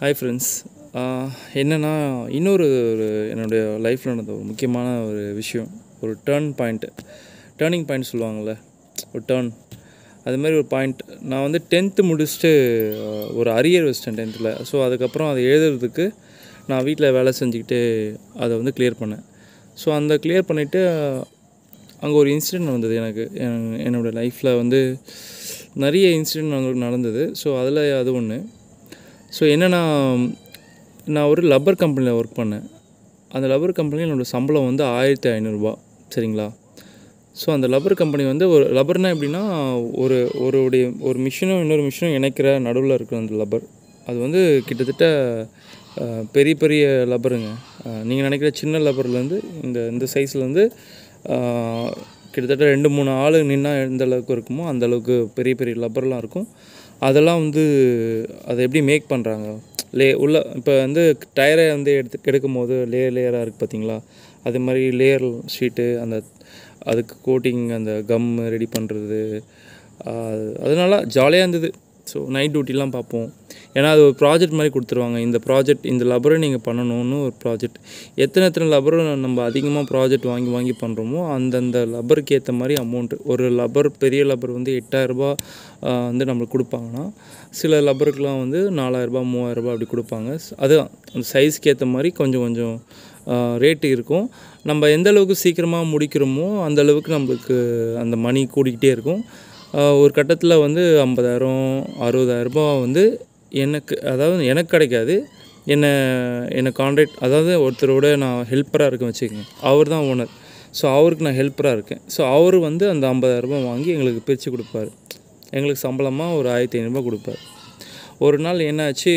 Hi friends என்னென்னா இன்னொரு ஒரு என்னுடைய லைஃப்பில் நடந்த ஒரு முக்கியமான ஒரு விஷயம் ஒரு டேர்ன் பாயிண்ட்டு டேர்னிங் பாயிண்ட் சொல்லுவாங்கள்ல ஒரு டேர்ன் அது மாதிரி ஒரு பாயிண்ட் நான் வந்து டென்த்து முடிச்சுட்டு ஆஹ், ஒரு அரியர் வச்சிட்டேன் டென்த்தில் ஸோ அதுக்கப்புறம் அதை எழுதுறதுக்கு நான் வீட்டில் வேலை செஞ்சுக்கிட்டு அதை வந்து கிளியர் பண்ணேன் ஸோ அந்த கிளியர் பண்ணிவிட்டு அங்கே ஒரு இன்சிடெண்ட் வந்தது எனக்கு என்- என்னோடய லைஃப்பில் வந்து நிறைய இன்சிடெண்ட் அங்கே நடந்தது ஸோ அதில் அது ஒன்று ஸோ என்னென்னா நான் ஒரு லப்பர் கம்பெனியில் ஒர்க் பண்ணேன் அந்த லப்பர் கம்பெனியில் என்னோடய சம்பளம் வந்து ஆயிரத்தி ஐநூறுரூபா சரிங்களா ஸோ அந்த லப்பர் கம்பெனி வந்து ஒரு லப்பர்னா எப்படின்னா ஒரு ஒரு உடைய ஒரு மிஷினும் இன்னொரு மிஷினும் இணைக்கிற நடுவில் இருக்கிற அந்த லப்பர் அது வந்து கிட்டத்தட்ட அஹ், பெரிய பெரிய லப்பருங்க நீங்கள் நினைக்கிற சின்ன லப்பர்லேருந்து இந்த இந்த சைஸ்லேருந்து கிட்டத்தட்ட ரெண்டு மூணு ஆள் நின்னா எந்த அளவுக்கு இருக்குமோ அந்த அளவுக்கு பெரிய பெரிய லப்பர்லாம் இருக்கும் அதெல்லாம் வந்து அதை எப்படி மேக் பண்ணுறாங்க லே உள்ள இப்போ வந்து டயரை வந்து எடுத்து எடுக்கும் போது லேயர் லேயராக இருக்குது பார்த்தீங்களா அது மாதிரி லேயர் ஷீட்டு அந்த அதுக்கு கோட்டிங் அந்த கம் ரெடி பண்ணுறது அதனால ஜாலியாக இருந்தது ஸோ நைட் டியூட்டிலாம் பார்ப்போம் ஏன்னா அது ஒரு ப்ராஜெக்ட் மாதிரி கொடுத்துருவாங்க இந்த ப்ராஜெக்ட் இந்த லப்பரை நீங்கள் பண்ணணும்னு ஒரு ப்ராஜெக்ட் எத்தனை எத்தனை லப்பரை நம்ம அதிகமாக ப்ராஜெக்ட் வாங்கி வாங்கி பண்ணுறோமோ அந்தந்த லப்பருக்கு ஏற்ற மாதிரி அமௌண்ட்டு ஒரு லப்பர் பெரிய லப்பர் வந்து எட்டாயிரரூபா வந்து நம்மளுக்கு கொடுப்பாங்கன்னா சில லப்பருக்குலாம் வந்து நாலாயிரரூபா மூவாயிரரூபா அப்படி கொடுப்பாங்க அது அந்த சைஸ்க்கு ஏற்ற மாதிரி கொஞ்சம் கொஞ்சம் ரேட்டு இருக்கும் நம்ம எந்த அளவுக்கு சீக்கிரமாக முடிக்கிறோமோ அந்த அளவுக்கு நம்மளுக்கு அந்த மணி கூடிக்கிட்டே இருக்கும் ஆஹ் ஒரு கட்டத்தில் வந்து ஐம்பதாயிரம் அறுபதாயிரரூபா வந்து எனக்கு அதாவது எனக்கு கிடைக்காது என்னை என்னை கான்ட்ராக்ட் அதாவது ஒருத்தரோட நான் ஹெல்ப்பராக இருக்கேன் வச்சுக்கோங்க அவர் தான் ஓனர் ஸோ அவருக்கு நான் ஹெல்ப்பராக இருக்கேன் ஸோ அவர் வந்து அந்த ஐம்பதாயிரரூபா வாங்கி எங்களுக்கு பிரித்து கொடுப்பாரு எங்களுக்கு சம்பளமாக ஒரு ஆயிரத்தி ஐநூறுரூபா கொடுப்பாரு ஒரு நாள் என்னாச்சு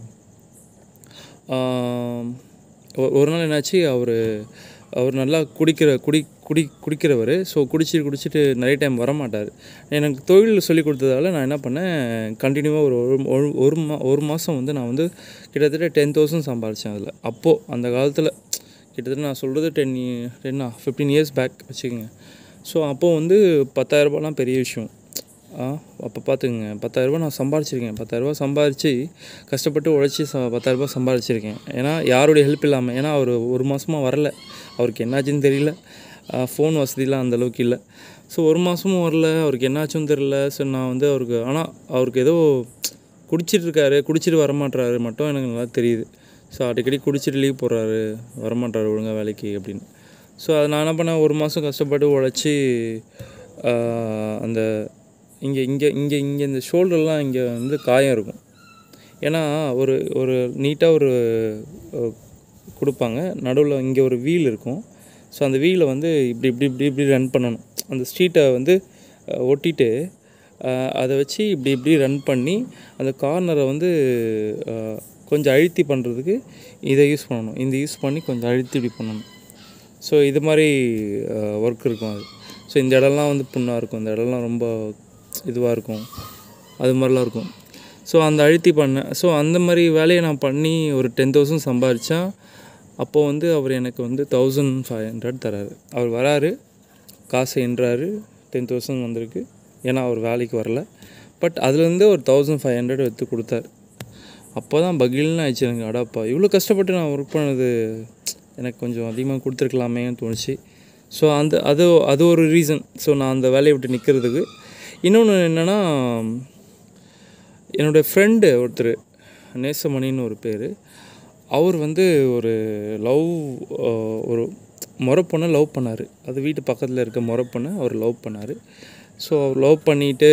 ஆம், ஒ- ஒரு நாள் என்னாச்சு அவர் அவர் நல்லா குடிக்கிற குடி குடி குடிக்கிறவர் ஸோ குடிச்சிட்டு குடிச்சிட்டு நிறைய டைம் வரமாட்டார் எனக்கு தொழில் சொல்லி கொடுத்ததால நான் என்ன பண்ணேன் கண்டினியூவாக ஒரு ஒரு- ஒரு ஒரு மா ஒரு மாதம் வந்து நான் வந்து கிட்டத்தட்ட டென் தௌசண்ட் சம்பாரித்தேன் அதில் அப்போது அந்த காலத்தில் கிட்டத்தட்ட நான் சொல்கிறது டென் டென்னா ஃபிஃப்டீன் இயர்ஸ் பேக் வச்சுக்கோங்க ஸோ அப்போது வந்து பத்தாயிரரூபாலாம் பெரிய விஷயம் ஆ அப்போ பார்த்துக்குங்க பத்தாயிரரூபா நான் சம்பாரிச்சிருக்கேன் பத்தாயிரரூபா சம்பாரித்து கஷ்டப்பட்டு உழைச்சி ச பத்தாயிரரூபா சம்பாரிச்சிருக்கேன் ஏன்னா யாருடைய ஹெல்ப் இல்லாமல் ஏன்னா அவர் ஒரு மாதமாக வரல அவருக்கு என்னாச்சுன்னு தெரியல ஃபோன் வசதிலாம் அந்த அளவுக்கு இல்லை ஸோ ஒரு மாதமும் வரல அவருக்கு என்னாச்சுன்னு தெரியல ஸோ நான் வந்து அவருக்கு ஆனால் அவருக்கு ஏதோ குடிச்சிட்டு இருக்காரு குடிச்சிட்டு வரமாட்றாரு மட்டும் எனக்கு நல்லா தெரியுது ஸோ அடிக்கடி குடிச்சிட்டு லீவ் போடுறாரு வரமாட்டாரு ஒழுங்காக வேலைக்கு அப்படின்னு ஸோ அதை நான் என்ன பண்ணேன் ஒரு மாதம் கஷ்டப்பட்டு உழைச்சி அந்த இங்கே இங்கே இங்கே இங்கே இந்த ஷோல்டர்லாம் இங்கே வந்து காயம் இருக்கும் ஏன்னா ஒரு ஒரு நீட்டாக ஒரு அஹ், கொடுப்பாங்க நடுவில் இங்கே ஒரு வீல் இருக்கும் ஸோ அந்த வீலை வந்து இப்படி இப்படி இப்படி இப்படி ரன் பண்ணணும் அந்த ஸ்ட்ரீட்டை வந்து அஹ், ஒட்டிட்டு அஹ், அதை வச்சு இப்படி இப்படி ரன் பண்ணி அந்த கார்னரை வந்து அஹ், கொஞ்சம் அழுத்தி பண்ணுறதுக்கு இதை யூஸ் பண்ணணும் இந்த யூஸ் பண்ணி கொஞ்சம் அழுத்தி இப்படி பண்ணணும் ஸோ இது மாதிரி ஒர்க் இருக்கும் அது ஸோ இந்த இடம்லாம் வந்து புண்ணாக இருக்கும் இந்த இடம்லாம் ரொம்ப இதுவாக இருக்கும் அது மாதிரிலாம் இருக்கும் ஸோ அந்த அழுத்தி பண்ணேன் ஸோ அந்த மாதிரி வேலையை நான் பண்ணி ஒரு டென் தௌசண்ட் சம்பாரித்தேன் அப்போது வந்து அவர் எனக்கு வந்து தௌசண்ட் ஃபைவ் ஹண்ட்ரட் தராரு அவர் வராரு காசு என்றாரு டென் தௌசண்ட் வந்திருக்கு ஏன்னா அவர் வேலைக்கு வரல பட் அதுலேருந்து ஒரு தௌசண்ட் ஃபைவ் ஹண்ட்ரட் எடுத்து கொடுத்தாரு அப்போ தான் பகில்னு ஆயிடுச்சு எனக்கு அடாப்பா இவ்வளோ கஷ்டப்பட்டு நான் ஒர்க் பண்ணது எனக்கு கொஞ்சம் அதிகமாக கொடுத்துருக்கலாமேன்னு தோணுச்சு ஸோ அந்த அது அது ஒரு ரீசன் ஸோ நான் அந்த வேலையை விட்டு நிற்கிறதுக்கு இன்னொன்று என்னென்னா என்னோடய ஃப்ரெண்டு ஒருத்தர் நேசமணின்னு ஒரு பேர் அவர் வந்து ஒரு லவ் ஒரு முறை பொண்ணை லவ் பண்ணார் அது வீட்டு பக்கத்தில் இருக்க முறை பொண்ணை அவர் லவ் பண்ணார் ஸோ அவர் லவ் பண்ணிவிட்டு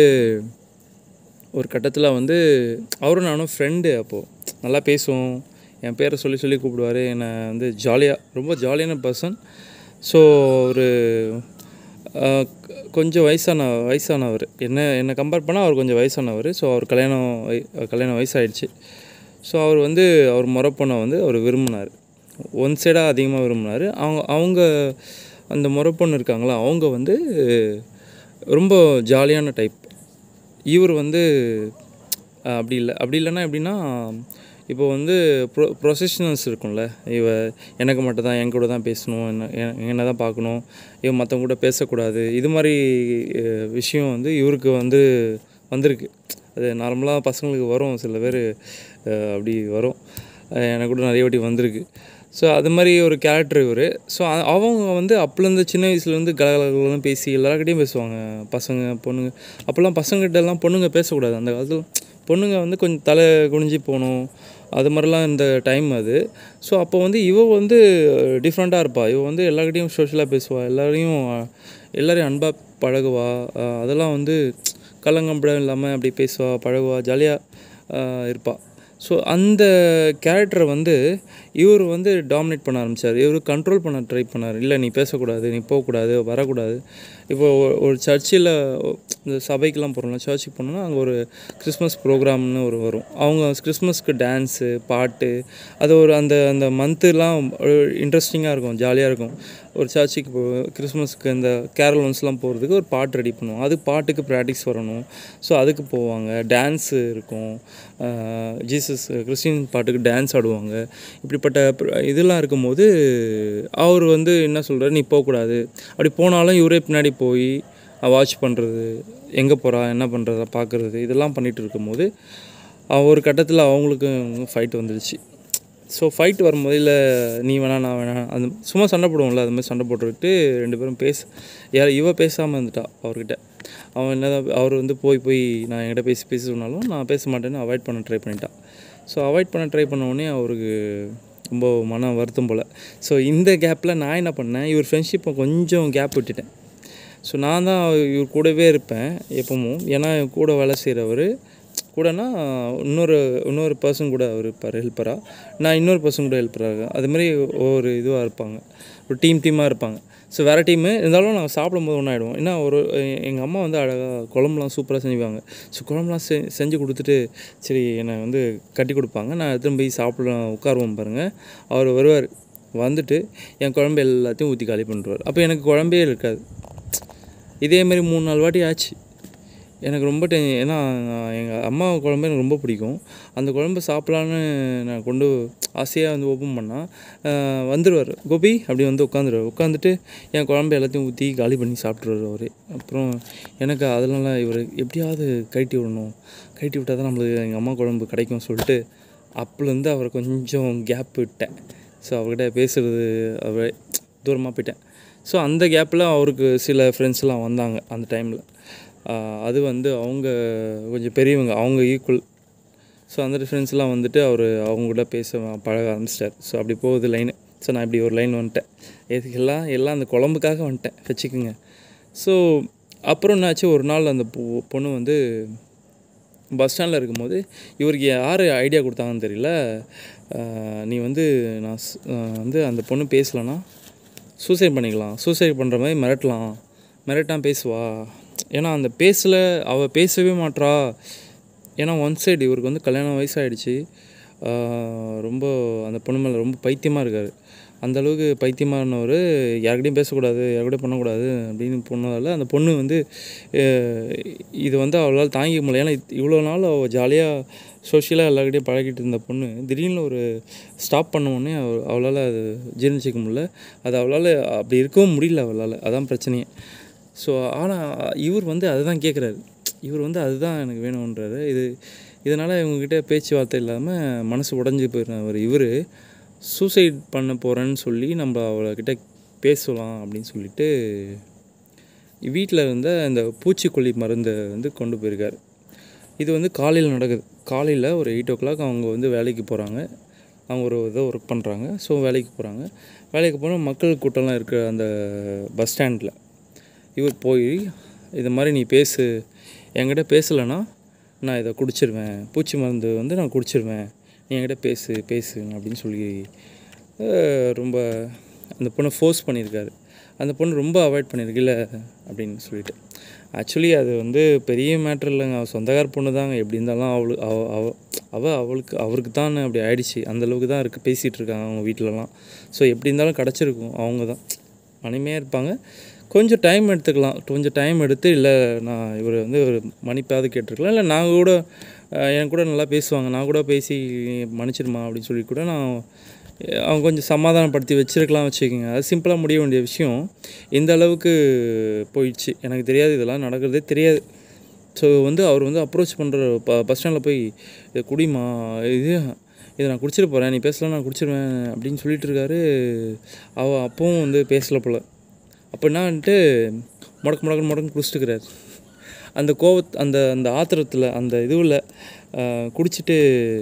ஒரு கட்டத்தில் வந்து அவரும் நானும் ஃப்ரெண்டு அப்போது நல்லா பேசுவோம் என் பேரை சொல்லி சொல்லி கூப்பிடுவார் என்னை வந்து ஜாலியாக ரொம்ப ஜாலியான பர்சன் ஸோ ஒரு ஆஹ், க- கொஞ்சம் வயசான வயசானவர் என்ன என்னை கம்பேர் பண்ணால் அவர் கொஞ்சம் வயசானவர் ஸோ அவர் கல்யாணம் வய- கல்யாணம் வயசாயிடுச்சு ஸோ அவர் வந்து அவர் முறை பொண்ணை வந்து அவர் விரும்பினார் ஒன் சைடாக அதிகமாக விரும்பினார் அவங்க அவங்க அந்த முறை பொண்ணு இருக்காங்களா அவங்க வந்து ரொம்ப ஜாலியான டைப் இவர் வந்து அஹ், அப்படி இல்லை அப்படி இல்லைன்னா எப்படின்னா இப்போ வந்து ப்ரொ ப்ரொஃபஷனல்ஸ் இருக்கும்ல இவ எனக்கு மட்டும் தான் என் கூட தான் பேசணும் என்ன எ- என்ன தான் பார்க்கணும் இவன் மற்றவங்க கூட பேசக்கூடாது இது மாதிரி அஹ், விஷயம் வந்து இவருக்கு வந்து வந்திருக்கு அது நார்மலாக பசங்களுக்கு வரும் சில பேர் அஹ் அப்படி வரும் அஹ் எனக்கு கூட நிறைய வாட்டி வந்திருக்கு ஸோ அது மாதிரி ஒரு கேரக்டர் இவர் ஸோ அவங்க வந்து அப்போலேருந்து சின்ன வயசுலேருந்து கலகலகலாம் பேசி எல்லாருக்கிட்டையும் பேசுவாங்க பசங்க பொண்ணுங்க அப்போல்லாம் பசங்ககிட்டலாம் பொண்ணுங்க பேசக்கூடாது அந்த காலத்தில் பொண்ணுங்க வந்து கொஞ்சம் தலை குனிஞ்சு போகணும் அது மாதிரிலாம் இந்த டைம் அது ஸோ அப்போ வந்து இவ வந்து டிஃப்ரெண்ட்டாக இருப்பாள் இவ வந்து எல்லாருக்கிட்டையும் சோஷியலாக பேசுவாள் எல்லாரையும் எல்லாரையும் அன்பாக பழகுவா அஹ் அதெல்லாம் வந்து கள்ளங்கம்படம் இல்லாமல் அப்படி பேசுவா பழகுவா ஜாலியாக இருப்பாள் ஸோ அந்த கேரக்டரை வந்து இவர் வந்து டாமினேட் பண்ண ஆரம்பித்தார் இவர் கண்ட்ரோல் பண்ண ட்ரை பண்ணார் இல்லை நீ பேசக்கூடாது நீ போகக்கூடாது வரக்கூடாது இப்போ ஒரு- ஒரு சர்ச்சில் இந்த சபைக்கெலாம் போகிறோம்ல சர்ச்சுக்கு போனோம்னா அங்கே ஒரு கிறிஸ்மஸ் ப்ரோக்ராம்னு ஒரு வரும் அவங்க கிறிஸ்மஸ்க்கு டான்ஸு பாட்டு அது ஒரு அந்த அந்த மந்த்துலாம் இன்ட்ரெஸ்டிங்காக இருக்கும் ஜாலியாக இருக்கும் ஒரு சர்ச்சுக்கு போ கிறிஸ்மஸ்க்கு இந்த கேரளோன்ஸ்லாம் போகிறதுக்கு ஒரு பாட்டு ரெடி பண்ணுவோம் அது பாட்டுக்கு ப்ராக்டிஸ் வரணும் ஸோ அதுக்கு போவாங்க டான்ஸு இருக்கும் ஆஹ் ஜீசஸ் கிறிஸ்டின் பாட்டுக்கு டான்ஸ் ஆடுவாங்க இப்படிப்பட்ட pr- இதெல்லாம் இருக்கும்போது அவர் வந்து என்ன சொல்கிறார் நீ போகக்கூடாது அப்படி போனாலும் இவரே பின்னாடி போய் வாட்ச் பண்ணுறது எங்கே போகிறா என்ன பண்ணுறதா பார்க்குறது இதெல்லாம் பண்ணிகிட்டு இருக்கும்போது அவ ஒரு கட்டத்தில் அவங்களுக்கு ஃபைட் வந்துடுச்சு ஸோ ஃபைட் வரும்போது இல்லை நீ வேணா நான் வேணா அந்த சும்மா சண்டை போடுவோம்ல அது மாதிரி சண்டை போட்டுக்கிட்டு ரெண்டு பேரும் பேச யார் இவ பேசாமல் இருந்துட்டா அவர்கிட்ட அவன் என்னதான் அவர் வந்து போய் போய் நான் என்கிட்ட பேசி பேசி சொன்னாலும் நான் பேச மாட்டேன்னு அவாய்ட் பண்ண ட்ரை பண்ணிட்டான் ஸோ அவாய்ட் பண்ண ட்ரை பண்ண உடனே அவருக்கு ரொம்ப மன வருத்தம் போல் ஸோ இந்த கேப்பில் நான் என்ன பண்ணேன் இவர் ஃப்ரெண்ட்ஷிப்பை கொஞ்சம் கேப் விட்டுட்டேன் ஸோ நான் தான் இவர் கூடவே இருப்பேன் எப்பவும் ஏன்னா என் கூட வேலை செய்கிறவர் கூடனா இன்னொரு இன்னொரு பர்சன் கூட அவர் இருப்பார் ஹெல்ப்பராக நான் இன்னொரு பர்சன் கூட ஹெல்ப்பராக அதுமாரி ஒவ்வொரு இதுவாக இருப்பாங்க ஒரு டீம் டீமாக இருப்பாங்க ஸோ வேறு டீமு இருந்தாலும் நாங்கள் சாப்பிடும்போது ஒன்றாயிடுவோம் ஏன்னா ஒரு எங்கள் அம்மா வந்து அழகாக குழம்புலாம் சூப்பராக செஞ்சுப்பாங்க ஸோ குழம்புலாம் செ செஞ்சு கொடுத்துட்டு சரி என்னை வந்து கட்டி கொடுப்பாங்க நான் எடுத்துன்னு போய் சாப்பிட உட்காருவோம் பாருங்கள் அவர் வருவார் வந்துட்டு என் குழம்பு எல்லாத்தையும் ஊற்றி காலி பண்ணிடுவார் அப்போ எனக்கு குழம்பே இருக்காது இதே மாதிரி மூணு நாலு வாட்டி ஆச்சு எனக்கு ரொம்ப டென் ஏன்னா எங்கள் அம்மா குழம்பு எனக்கு ரொம்ப பிடிக்கும் அந்த குழம்பு சாப்பிட்லான்னு நான் கொண்டு ஆசையாக வந்து ஓப்பன் பண்ணால் வந்துடுவார் கோபி அப்படி வந்து உட்காந்துருவார் உட்காந்துட்டு என் குழம்பு எல்லாத்தையும் ஊற்றி காலி பண்ணி சாப்பிட்ருவார் அவர் அப்புறம் எனக்கு அதனால இவர் எப்படியாவது கழட்டி விடணும் கழட்டி விட்டால் தான் நம்மளுக்கு எங்கள் அம்மா குழம்பு கிடைக்கும் சொல்லிட்டு அப்போலேருந்து அவரை கொஞ்சம் கேப் விட்டேன் ஸோ அவர்கிட்ட பேசுகிறது அவர் தூரமாக போயிட்டேன் ஸோ அந்த கேப்பில் அவருக்கு சில ஃப்ரெண்ட்ஸ்லாம் வந்தாங்க அந்த டைமில் அது வந்து அவங்க கொஞ்சம் பெரியவங்க அவங்க ஈக்குவல் ஸோ அந்த ஃப்ரெண்ட்ஸ்லாம் வந்துட்டு அவர் அவங்க கூட பேச பழக ஆரம்பிச்சிட்டார் ஸோ அப்படி போகுது லைனு ஸோ நான் இப்படி ஒரு லைன் வந்துட்டேன் எதுக்கு எல்லாம் எல்லாம் அந்த குழம்புக்காக வந்துட்டேன் வச்சுக்கோங்க ஸோ அப்புறம் என்னாச்சு ஒரு நாள் அந்த பொ பொண்ணு வந்து பஸ் ஸ்டாண்டில் இருக்கும்போது இவருக்கு யார் ஐடியா கொடுத்தாங்கன்னு தெரியல ஆஹ் நீ வந்து நான் ஸ்- ஆஹ் வந்து அந்த பொண்ணு பேசலைன்னா சூசைட் பண்ணிக்கலாம் சூசைட் பண்ணுற மாதிரி மிரட்டலாம் மிரட்டா பேசுவா ஏன்னா அந்த பேசல அவள் பேசவே மாட்றா ஏன்னா ஒன் சைடு இவருக்கு வந்து கல்யாணம் வயசாகிடுச்சு ரொம்ப அந்த பொண்ணு மேலே ரொம்ப பைத்தியமாக இருக்கார் அந்த அளவுக்கு பைத்தியமானவர் யார்கிட்டையும் பேசக்கூடாது யார்கிட்டையும் பண்ணக்கூடாது அப்படின்னு போனதால் அந்த பொண்ணு வந்து அஹ், இது வந்து அவளால் தாங்கிக்க முடியல ஏன்னா இத்- இவ்வளோ நாள் அவள் ஜாலியாக சோஷியலாக எல்லாருக்கிட்டையும் பழகிட்டு இருந்த பொண்ணு திடீர்னு ஒரு ஸ்டாப் பண்ண உடனே அவ அவளால் அது ஜீர்ணிச்சிக்க முடியல அது அவளால் அப்படி இருக்கவும் முடியல அவளால் அதான் பிரச்சனையே ஸோ ஆனால் இவர் வந்து அதுதான் கேட்குறாரு இவர் வந்து அதுதான் எனக்கு வேணுன்றாரு இது இதனால் இவங்ககிட்ட பேச்சுவார்த்தை இல்லாமல் மனசு உடஞ்சி போயிடுறவர் இவர் சூசைட் பண்ண போகிறேன்னு சொல்லி நம்ம அவர்கிட்ட பேசலாம் அப்படின்னு சொல்லிட்டு வீட்டில் இருந்த இந்த பூச்சிக்கொல்லி மருந்தை வந்து கொண்டு போயிருக்காரு இது வந்து காலையில் நடக்குது காலையில் ஒரு எயிட் ஓ கிளாக் அவங்க வந்து வேலைக்கு போகிறாங்க அவங்க ஒரு இதை ஒர்க் பண்ணுறாங்க ஸோ வேலைக்கு போகிறாங்க வேலைக்கு போனால் மக்கள் கூட்டம்லாம் இருக்கிற அந்த பஸ் ஸ்டாண்டில் இவர் போய் இது மாதிரி நீ பேசு என்கிட்ட பேசலைன்னா நான் இதை குடிச்சிருவேன் பூச்சி மருந்து வந்து நான் குடிச்சிருவேன் நீ என்கிட்ட பேசு பேசு அப்படின்னு சொல்லி அஹ், ரொம்ப அந்த பொண்ணை ஃபோர்ஸ் பண்ணியிருக்காரு அந்த பொண்ணு ரொம்ப அவாய்ட் பண்ணியிருக்கு இல்லை அப்படின்னு சொல்லிட்டு ஆக்சுவலி அது வந்து பெரிய மேட்ரு இல்லைங்க அவள் சொந்தக்கார பொண்ணு தாங்க எப்படி இருந்தாலும் அவளு அவ அவ அவ அவளுக்கு அவருக்கு தான் அப்படி ஆயிடுச்சு அந்த அளவுக்கு தான் இருக்கு பேசிகிட்டு இருக்காங்க அவங்க வீட்டிலலாம் ஸோ எப்படி இருந்தாலும் கிடச்சிருக்கும் அவங்க தான் மனைமையாக இருப்பாங்க கொஞ்சம் டைம் எடுத்துக்கலாம் கொஞ்சம் டைம் எடுத்து இல்லை நான் இவர் வந்து ஒரு மன்னிப்பாவது கேட்டிருக்கலாம் இல்லை நாங்கள் கூட அஹ், என் கூட நல்லா பேசுவாங்க நான் கூட பேசி மன்னிச்சிடுமா அப்படின்னு சொல்லி கூட நான் அஹ், அவங்க கொஞ்சம் சமாதானப்படுத்தி வச்சிருக்கலாம் வச்சுக்கோங்க அது சிம்பிளாக முடிய வேண்டிய விஷயம் இந்த அளவுக்கு போயிடுச்சு எனக்கு தெரியாது இதெல்லாம் நடக்கிறதே தெரியாது ஸோ வந்து அவர் வந்து அப்ரோச் பண்ணுற ப பஸ் ஸ்டாண்டில் போய் இதை குடிமா இது இதை நான் குடிச்சிட்டு போகிறேன் நீ பேசலாம் நான் குடிச்சிருவேன் அப்படின்னு சொல்லிட்டு இருக்காரு அவ அப்பவும் வந்து பேசல போல் அப்போ என்னான்ட்டு முடக்கு முடக்கு முடக்கு குடிச்சிட்டுக்கிறாரு அந்த கோவத் அந்த அந்த ஆத்திரத்தில் அந்த இதுவில் குடிச்சிட்டு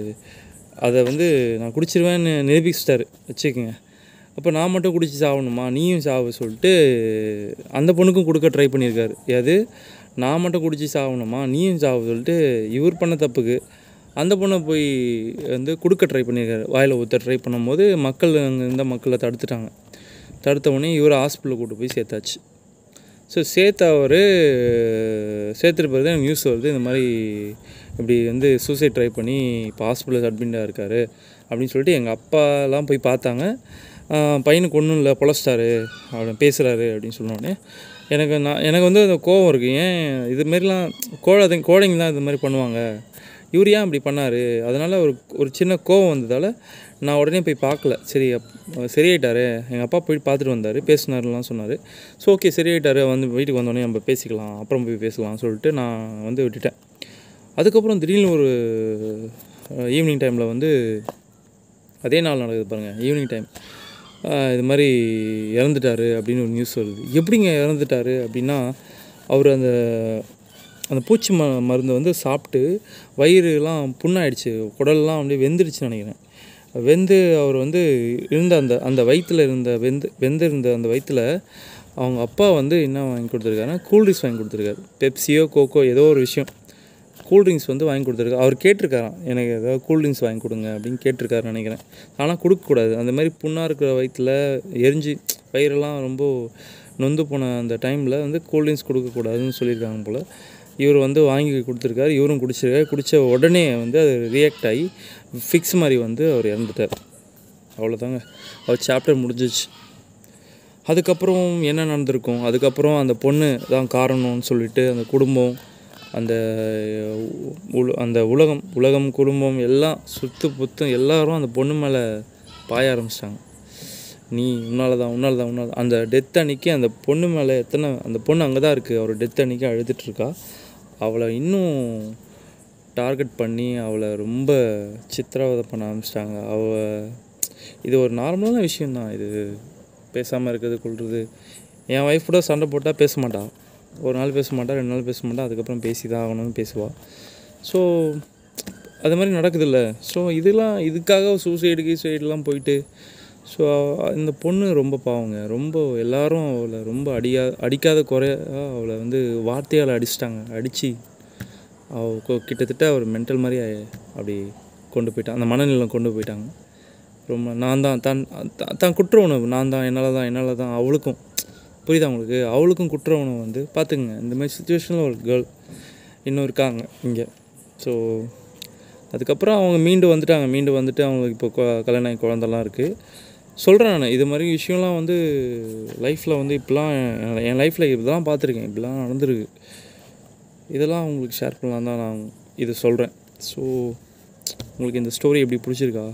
அதை வந்து நான் குடிச்சிருவேன்னு நிரூபிச்சிட்டாரு வச்சுக்கோங்க அப்போ நான் மட்டும் குடிச்சு சாகணுமா நீயும் சாவு சொல்லிட்டு அந்த பொண்ணுக்கும் கொடுக்க ட்ரை பண்ணியிருக்காரு அது நான் மட்டும் குடிச்சு சாகணுமா நீயும் சாவு சொல்லிட்டு இவர் பண்ண தப்புக்கு அந்த பொண்ணை போய் வந்து கொடுக்க ட்ரை பண்ணியிருக்காரு வாயில் ஊற்ற ட்ரை பண்ணும்போது மக்கள் அங்கே இருந்த மக்களை தடுத்துட்டாங்க தடுத்த உடனே இவர் ஹாஸ்பிட்டலில் கூட்டு போய் சேர்த்தாச்சு ஸோ சேர்த்து அவர் சேர்த்துட்டு பிறகு தான் நியூஸ் வருது இந்த மாதிரி இப்படி வந்து சூசைட் ட்ரை பண்ணி இப்போ ஹாஸ்பிட்டலில் அட்மிட்டாக இருக்கார் அப்படின்னு சொல்லிட்டு எங்கள் அப்பாலாம் போய் பார்த்தாங்க ஆஹ் பையனுக்கு ஒன்றும் இல்லை பொழச்சிட்டாரு அவன் பேசுகிறாரு அப்படின்னு சொன்னோடனே எனக்கு நான் எனக்கு வந்து அந்த கோவம் இருக்குது ஏன் இதுமாரிலாம் கோழை கோழைங்க தான் இது மாதிரி பண்ணுவாங்க இவர் ஏன் இப்படி பண்ணார் அதனால் ஒரு ஒரு சின்ன கோவம் வந்ததால் நான் உடனே போய் பார்க்கல சரி அப் சரியாயிட்டாரு எங்கள் அப்பா போய் பார்த்துட்டு வந்தார் பேசினாருலாம் சொன்னார் ஸோ ஓகே சரியாயிட்டாரு வந்து வீட்டுக்கு வந்தோடனே நம்ம பேசிக்கலாம் அப்புறம் போய் பேசலாம் சொல்லிட்டு நான் வந்து விட்டுட்டேன் அதுக்கப்புறம் திடீர்னு ஒரு ஈவினிங் டைமில் வந்து அதே நாள் நடக்குது பாருங்கள் ஈவினிங் டைம் இது மாதிரி இறந்துட்டாரு அப்படின்னு ஒரு நியூஸ் வருது எப்படிங்க இறந்துட்டாரு அப்படின்னா அவர் அந்த அந்த பூச்சி ம மருந்தை வந்து சாப்பிட்டு வயிறுலாம் புண்ணாயிடுச்சு குடல்லாம் அப்படியே வெந்துடுச்சுன்னு நினைக்கிறேன் வெந்து அவர் வந்து இருந்த அந்த அந்த வயிற்றில் இருந்த வெந்து வெந்து இருந்த அந்த வயிற்றில் அவங்க அப்பா வந்து என்ன வாங்கி கொடுத்துருக்காருன்னா கூல்ட்ரிங்க்ஸ் வாங்கி கொடுத்துருக்காரு பெப்சியோ கோகோ ஏதோ ஒரு விஷயம் கூல்ட்ரிங்க்ஸ் வந்து வாங்கி கொடுத்துருக்காரு அவர் கேட்டிருக்காராம் எனக்கு ஏதாவது கூல்ட்ரிங்க்ஸ் வாங்கி கொடுங்க அப்படின்னு கேட்டிருக்காருன்னு நினைக்கிறேன் ஆனால் கொடுக்கக்கூடாது அந்த மாதிரி புண்ணாக இருக்கிற வயிற்றில் எரிஞ்சு வயிறெல்லாம் ரொம்ப நொந்து போன அந்த டைமில் வந்து கூல்ட்ரிங்க்ஸ் கொடுக்கக்கூடாதுன்னு சொல்லியிருக்காங்க போல் இவர் வந்து வாங்கி கொடுத்துருக்காரு இவரும் குடிச்சிருக்காரு குடித்த உடனே வந்து அது ரியாக்ட் ஆகி ஃபிக்ஸ் மாதிரி வந்து அவர் இறந்துட்டார் அவ்வளோதாங்க அவர் சாப்டர் முடிஞ்சிச்சு அதுக்கப்புறம் என்ன நடந்திருக்கும் அதுக்கப்புறம் அந்த பொண்ணு தான் காரணம்னு சொல்லிட்டு அந்த குடும்பம் அந்த உல அந்த உலகம் உலகம் குடும்பம் எல்லாம் சுத்து புத்தும் எல்லாரும் அந்த பொண்ணு மேலே பாய ஆரம்பிச்சிட்டாங்க நீ உன்னால தான் உன்னால தான் உன்னால அந்த டெத் அன்னைக்கு அந்த பொண்ணு மேலே எத்தனை அந்த பொண்ணு அங்கே தான் இருக்குது அவர் டெத் அன்னைக்கு அழுதுட்ருக்கா அவளை இன்னும் டார்கெட் பண்ணி அவளை ரொம்ப சித்திரவதை பண்ண ஆரம்பிச்சிட்டாங்க அவ இது ஒரு நார்மலான விஷயந்தான் இது பேசாமல் இருக்கிறது கொள்வது என் ஒய்ஃப் கூட சண்டை போட்டால் பேச மாட்டாள் ஒரு நாள் பேச மாட்டா ரெண்டு நாள் பேச மாட்டா அதுக்கப்புறம் பேசி தான் ஆகணும்னு பேசுவாள் ஸோ அது மாதிரி நடக்குதுல்ல ஸோ இதெல்லாம் இதுக்காக சூசைடு கீசைடுலாம் போயிட்டு ஸோ இந்த பொண்ணு ரொம்ப பாவங்க ரொம்ப எல்லாரும் அவளை ரொம்ப அடியா அடிக்காத குறையா அவளை வந்து வார்த்தையால் அடிச்சிட்டாங்க அடித்து அவ கொ- கிட்டத்தட்ட ஒரு மென்டல் மாதிரி ஆயி- அப்படி கொண்டு போயிட்டான் அந்த மனநிலம் கொண்டு போயிட்டாங்க ரொம்ப நான் தான் தான் தான் தான் குற்ற உணவு நான் தான் என்னால் தான் என்னால் தான் அவளுக்கும் புரியுதா உங்களுக்கு அவளுக்கும் குற்ற உணவு வந்து பார்த்துக்குங்க இந்த மாதிரி சுச்சுவேஷனில் ஒரு கேர்ள் இன்னும் இருக்காங்க இங்கே ஸோ அதுக்கப்புறம் அவங்க மீண்டு வந்துட்டாங்க மீண்டு வந்துட்டு அவங்களுக்கு இப்போ கொ- கல்யாணம் ஆகி குழந்தெல்லாம் இருக்குது சொல்கிறேன் நான் இது மாதிரி விஷயம்லாம் வந்து லைஃப்பில் வந்து இப்படிலாம் என் என் லைஃப்பில் இதெல்லாம் பார்த்துருக்கேன் இப்படிலாம் நடந்திருக்கு இதெல்லாம் உங்களுக்கு ஷேர் பண்ணலாம் தான் நான் இது சொல்கிறேன் ஸோ உங்களுக்கு இந்த ஸ்டோரி எப்படி பிடிச்சிருக்கா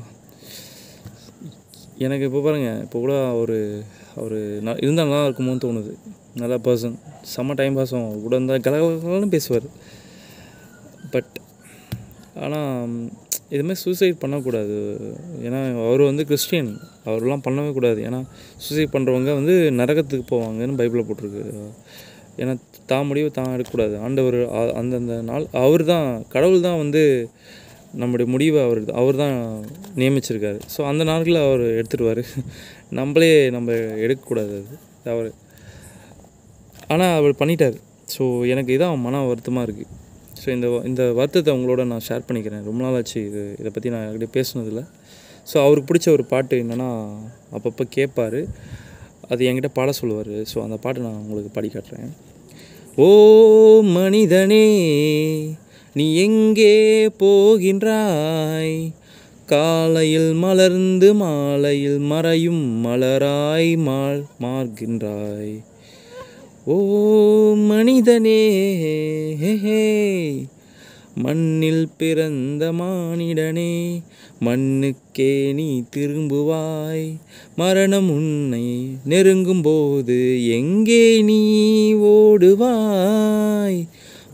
எனக்கு இப்போ பாருங்கள் இப்போ கூட ஒரு அவர் நான் இருந்தால் நல்லா இருக்குமோன்னு தோணுது நல்ல பர்சன் செம்ம டைம் பாஸும் அவர் கூட இருந்தால் கலகலன்னு பேசுவார் பட் ஆனால் இதுமாதிரி சூசைட் பண்ணக்கூடாது ஏன்னா அவர் வந்து கிறிஸ்டியன் அவரெல்லாம் பண்ணவே கூடாது ஏன்னா சூசைட் பண்ணுறவங்க வந்து நரகத்துக்கு போவாங்கன்னு பைபிளில் போட்டிருக்கு ஏன்னா தான் முடிவு தான் எடுக்கக்கூடாது ஆண்டவர் அ- அந்தந்த நாள் அவர் தான் கடவுள் தான் வந்து நம்முடைய முடிவை அவர் அவர் தான் நியமிச்சிருக்காரு ஸோ அந்த நாட்களில் அவர் எடுத்துடுவார் நம்மளே நம்ம எடுக்கக்கூடாது அது அவர் ஆனால் அவர் பண்ணிட்டார் ஸோ எனக்கு இதான் மன வருத்தமாக இருக்குது ஸோ இந்த வ- இந்த வருத்தத்தை உங்களோட நான் ஷேர் பண்ணிக்கிறேன் ரொம்ப நாள் ஆச்சு இது இதை பற்றி நான் யார்கிட்டயும் பேசுனதில்ல ஸோ அவருக்கு பிடிச்ச ஒரு பாட்டு என்னென்னா அப்பப்போ கேட்பார் அது என்கிட்ட பாட சொல்லுவார் ஸோ அந்த பாட்டை நான் உங்களுக்கு பாடி காட்டுறேன் ஓ மனிதனே நீ எங்கே போகின்றாய் காலையில் மலர்ந்து மாலையில் மறையும் மலராய் மாள் மார்கின்றாய் ஓ மனிதனே ஹே, ஹே. மண்ணில் பிறந்த மானிடனே மண்ணுக்கே நீ திரும்புவாய் மரணம் உன்னை நெருங்கும் போது எங்கே நீ ஓடுவாய்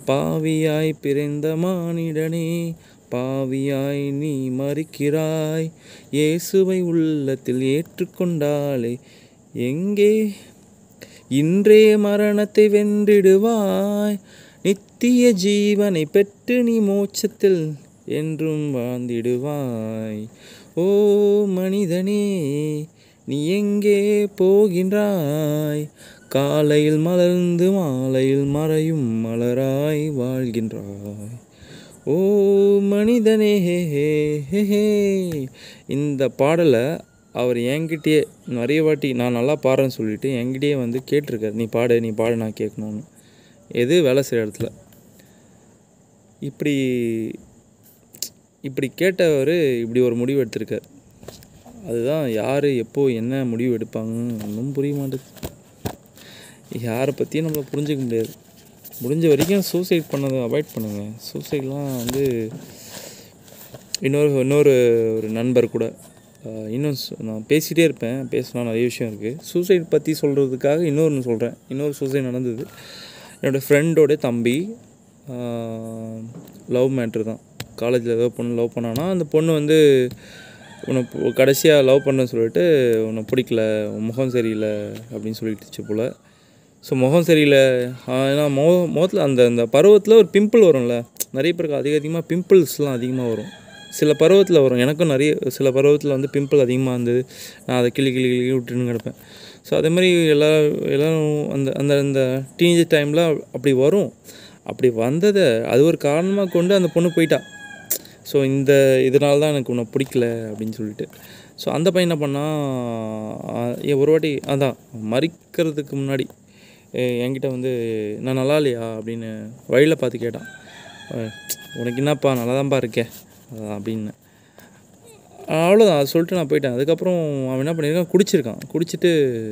பாவியாய் பிறந்த மானிடனே பாவியாய் நீ மறிக்கிறாய் இயேசுவை உள்ளத்தில் ஏற்றுக்கொண்டாலே எங்கே இன்றே மரணத்தை வென்றிடுவாய் நித்திய ஜீவனை பெற்று நீ மோட்சத்தில் என்றும் வாழ்ந்திடுவாய் ஓ மனிதனே நீ எங்கே போகின்றாய் காலையில் மலர்ந்து மாலையில் மறையும் மலராய் வாழ்கின்றாய் ஓ மனிதனே ஹே ஹே ஹே ஹே இந்த பாடலை அவர் என்கிட்டயே நிறைய வாட்டி நான் நல்லா பாடுறேன்னு சொல்லிட்டு என்கிட்டயே வந்து கேட்டிருக்காரு நீ பாடு நீ பாடு நான் கேட்கணுன்னு எது வேலை செய்கிற இடத்துல இப்படி இப்படி கேட்டவர் இப்படி ஒரு முடிவு எடுத்திருக்கார் அதுதான் யார் எப்போ என்ன முடிவு எடுப்பாங்கன்னு ஒன்றும் புரிய மாட்டேது யாரை பற்றியும் நம்மளை புரிஞ்சுக்க முடியாது முடிஞ்ச வரைக்கும் சூசைட் பண்ணதை அவாய்ட் பண்ணுங்கள் சூசைட்லாம் வந்து இன்னொரு இன்னொரு ஒரு நண்பர் கூட ஆஹ், இன்னும் சு- நான் பேசிகிட்டே இருப்பேன் பேசினா நிறைய விஷயம் இருக்குது சூசைட் பற்றி சொல்கிறதுக்காக இன்னொன்று சொல்கிறேன் இன்னொரு சூசைட் நடந்தது என்னோடய ஃப்ரெண்டோட தம்பி லவ் மேட்ரு தான் காலேஜில் ஏதோ பொண்ணு லவ் பண்ணானா அந்த பொண்ணு வந்து உன்னை கடைசியாக லவ் பண்ணேன்னு சொல்லிட்டு உன்னை பிடிக்கல உன் முகம் சரியில்லை அப்படின்னு சொல்லிட்டுச்சு போல் ஸோ முகம் சரியில்லை ஆஹ் ஏன்னா முக முகத்தில் அந்த அந்த பருவத்தில் ஒரு பிம்பிள் வரும்ல நிறைய பேருக்கு அதிக அதிகமாக பிம்பிள்ஸ்லாம் அதிகமாக வரும் சில பருவத்தில் வரும் எனக்கும் நிறைய சில பருவத்தில் வந்து பிம்பிள் அதிகமாக இருந்தது நான் அதை கிளி கிளி கிளி விட்டுன்னு கிடப்பேன் ஸோ அதே மாதிரி எல்லா எல்லாரும் அந்த அந்த அந்த டீனேஜ் டைமில் அப்படி வரும் அப்படி வந்ததை அது ஒரு காரணமாக கொண்டு அந்த பொண்ணு போயிட்டா ஸோ இந்த இதனால தான் எனக்கு உன்னை பிடிக்கல அப்படின்னு சொல்லிட்டு ஸோ அந்த பையன் என்ன பண்ணால் ஏன் ஒரு வாட்டி அதான் மறிக்கிறதுக்கு முன்னாடி ஏ- என்கிட்ட வந்து நான் நல்லா இல்லையா அப்படின்னு வழியில் பார்த்து கேட்டான் அஹ் உனக்கு என்னப்பா நல்லா தான்ப்பா இருக்கே அதான் அப்படின்னு அவ்வளோதான் அது சொல்லிட்டு நான் போயிட்டேன் அதுக்கப்புறம் அவன் என்ன பண்ணியிருக்கான் குடிச்சிருக்கான் குடிச்சிட்டு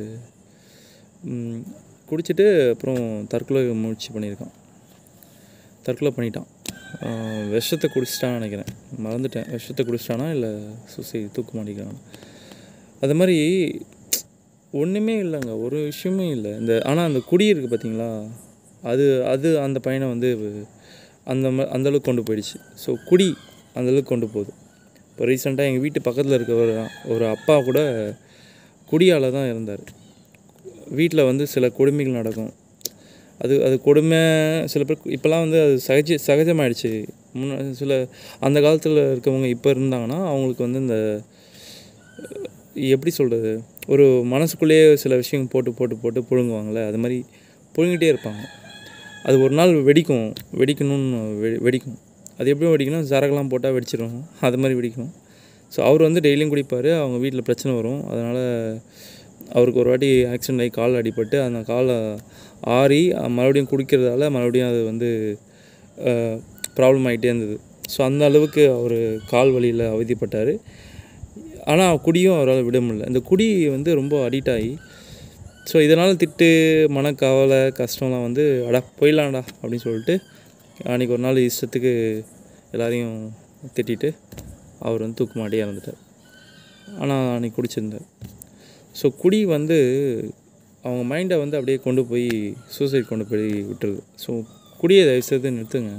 ம், குடிச்சிட்டு அப்புறம் தற்கொலை முயற்சி பண்ணியிருக்கான் தற்கொலை பண்ணிட்டான் ஆஹ் விஷத்தை குடிச்சிட்டான்னு நினைக்கிறேன் மறந்துட்டேன் விஷத்தை குடிச்சிட்டானா இல்லை சுசை தூக்கு மாட்டிக்கிறான் அது மாதிரி ஒன்றுமே இல்லைங்க ஒரு விஷயமே இல்லை இந்த ஆனால் அந்த குடி இருக்குது பார்த்தீங்களா அது அது அந்த பையனை வந்து அந்த ம- அந்த அளவுக்கு கொண்டு போயிடுச்சு ஸோ குடி அந்த அளவுக்கு கொண்டு போகுது இப்போ ரீசெண்டாக எங்கள் வீட்டு பக்கத்தில் இருக்க ஒரு ஒரு அப்பா கூட குடியால் தான் இருந்தார் வீட்டில் வந்து சில கொடுமைகள் நடக்கும் அது அது கொடுமை சில பேர் இப்போலாம் வந்து அது சகஜ சகஜமாயிடுச்சு முன்ன சில அந்த காலத்தில் இருக்கவங்க இப்போ இருந்தாங்கன்னா அவங்களுக்கு வந்து இந்த அஹ், எப்படி சொல்கிறது ஒரு மனசுக்குள்ளேயே சில விஷயம் போட்டு போட்டு போட்டு புழுங்குவாங்கள்ல அது மாதிரி புழுங்கிட்டே இருப்பாங்க அது ஒரு நாள் வெடிக்கும் வெடிக்கணும்னு வெ வெடிக்கும் அது எப்படி வெடிக்கணும் சரக்கெல்லாம் போட்டால் வெடிச்சிடும் அது மாதிரி வெடிக்கும் ஸோ அவர் வந்து டெய்லியும் குடிப்பார் அவங்க வீட்டில் பிரச்சனை வரும் அதனால் அவருக்கு ஒரு வாட்டி ஆக்சிடென்ட் ஆகி கால் அடிபட்டு அந்த காலை ஆறி அஹ், மறுபடியும் குடிக்கிறதால மறுபடியும் அது வந்து ப்ராப்ளம் ஆகிட்டே இருந்தது ஸோ அந்த அளவுக்கு அவர் கால் வலியில் அவதிப்பட்டார் ஆனால் குடியும் அவரால் விட முடியல இந்த குடி வந்து ரொம்ப அடிக்ட் ஆகி ஸோ இதனால் திட்டு மனக்கவலை கஷ்டம்லாம் வந்து அடா போயிடலாம்டா அப்படின்னு சொல்லிட்டு அன்றைக்கி ஒரு நாள் இஷ்டத்துக்கு எல்லாரையும் திட்டிட்டு அவர் வந்து தூக்கு மாட்டி இறந்துட்டார் ஆனால் அன்றைக்கி குடிச்சிருந்தார் ஸோ குடி வந்து அவங்க மைண்டை வந்து அப்படியே கொண்டு போய் சூசைட் கொண்டு போய் விட்டுருது ஸோ குடியை தயவு செய்து நிறுத்துங்க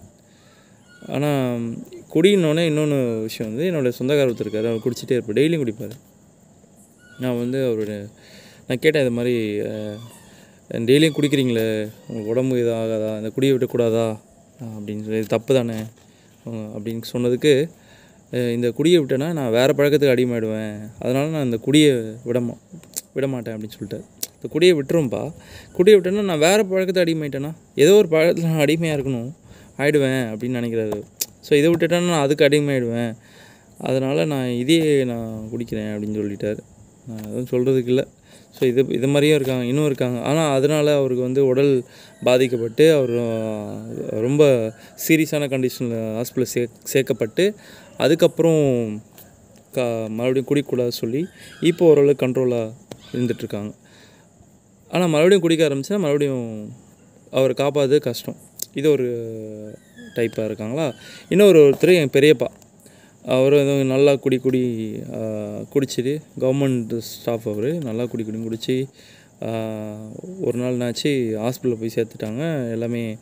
ஆனால் குடின்னொன்னே இன்னொன்று விஷயம் வந்து என்னோடய சொந்தக்காரர் ஒருத்தர் இருக்காரு அவர் குடிச்சிட்டே இருப்பார் டெய்லியும் குடிப்பார் நான் வந்து அவரோட நான் கேட்டேன் இது மாதிரி டெய்லியும் குடிக்கிறீங்களே உங்களுக்கு உடம்பு இதாக ஆகாதா இந்த குடியை விடக்கூடாதா அஹ் அப்படின்னு சொல்லி இது தப்பு தானே அஹ் அப்படின்னு சொன்னதுக்கு அஹ் இந்த குடியை விட்டேன்னா நான் வேறு பழக்கத்துக்கு அடிமையாயிடுவேன் அதனால் நான் இந்த குடியை விட மா விட மாட்டேன் அப்படின்னு சொல்லிட்டாரு இந்த குடியை விட்டுரும்பா குடியை விட்டேன்னா நான் வேறு பழக்கத்தை அடிமையிட்டேன்னா ஏதோ ஒரு பழக்கத்தில் நான் அடிமையாக இருக்கணும் ஆயிடுவேன் அப்படின்னு நினைக்கிறாரு ஸோ இதை விட்டுட்டேன்னா நான் அதுக்கு அடிமையாயிடுவேன் அதனால் நான் இதே நான் குடிக்கிறேன் அப்படின்னு சொல்லிட்டாரு நான் எதுவும் சொல்கிறதுக்கு இல்லை ஸோ இது இது மாதிரியும் இருக்காங்க இன்னும் இருக்காங்க ஆனால் அதனால் அவருக்கு வந்து உடல் பாதிக்கப்பட்டு அவர் அஹ், ரொம்ப சீரியஸான கண்டிஷனில் ஹாஸ்பிட்டல் சே சேர்க்கப்பட்டு அதுக்கப்புறம் க மறுபடியும் குடிக்கூடாது சொல்லி இப்போ ஓரளவுக்கு கண்ட்ரோலாக இருந்துகிட்ருக்காங்க ஆனால் மறுபடியும் குடிக்க ஆரம்பிச்சா மறுபடியும் அவரை காப்பாது கஷ்டம் இது ஒரு டைப்பாக இருக்காங்களா இன்னொரு ஒருத்தர் என் பெரியப்பா அவர் எதுவும் நல்லா குடி குடி ஆஹ், குடிச்சிட்டு கவர்மெண்ட் ஸ்டாஃப் அவர் நல்லா குடி குடி குடிச்சு ஆஹ், ஒரு நாள் என்னாச்சு ஹாஸ்பிட்டலில் போய் சேர்த்துட்டாங்க எல்லாமே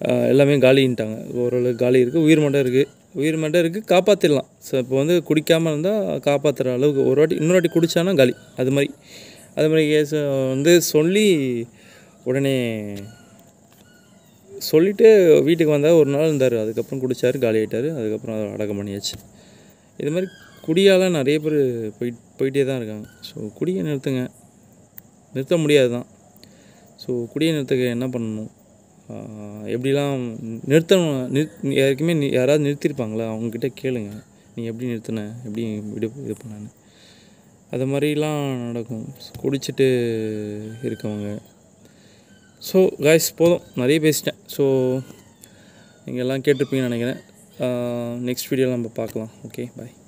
ஆஹ் எல்லாமே காலின்ட்டாங்க ஓரளவு காலி இருக்குது உயிர் மட்டும் இருக்குது உயிர் மட்டும் இருக்குது காப்பாற்றிடலாம் ஸோ இப்போ வந்து குடிக்காமல் இருந்தால் காப்பாற்றுற அளவுக்கு ஒரு வாட்டி இன்னொரு வாட்டி குடித்தானா காலி அது மாதிரி அது மாதிரி கேஸ் வந்து சொல்லி உடனே சொல்லிவிட்டு வீட்டுக்கு வந்தால் ஒரு நாள் இருந்தார் அதுக்கப்புறம் குடித்தார் காலி ஆகிட்டார் அதுக்கப்புறம் அதை அடக்கம் பண்ணியாச்சு இது மாதிரி குடியால் நிறைய பேர் போய் போயிட்டே தான் இருக்காங்க ஸோ குடியை நிறுத்துங்க நிறுத்த முடியாது தான் ஸோ குடியை நிறுத்துக்க என்ன பண்ணணும் ஆஹ் எப்படிலாம் நிறுத்தணும் நிறு யாருக்குமே நி- யாராவது நிறுத்தியிருப்பாங்களா அவங்கக்கிட்ட கேளுங்க நீ எப்படி நிறுத்தின எப்படி விடு இது பண்ணேன்னு அது மாதிரிலாம் நடக்கும் குடிச்சிட்டு இருக்கவங்க ஸோ காய்ஸ் போதும் நிறைய பேசிட்டேன் ஸோ நீங்கள் எல்லாம் கேட்டிருப்பீங்கன்னு நினைக்கிறேன் நெக்ஸ்ட் வீடியோவில் நம்ம பார்க்கலாம் ஓகே பாய்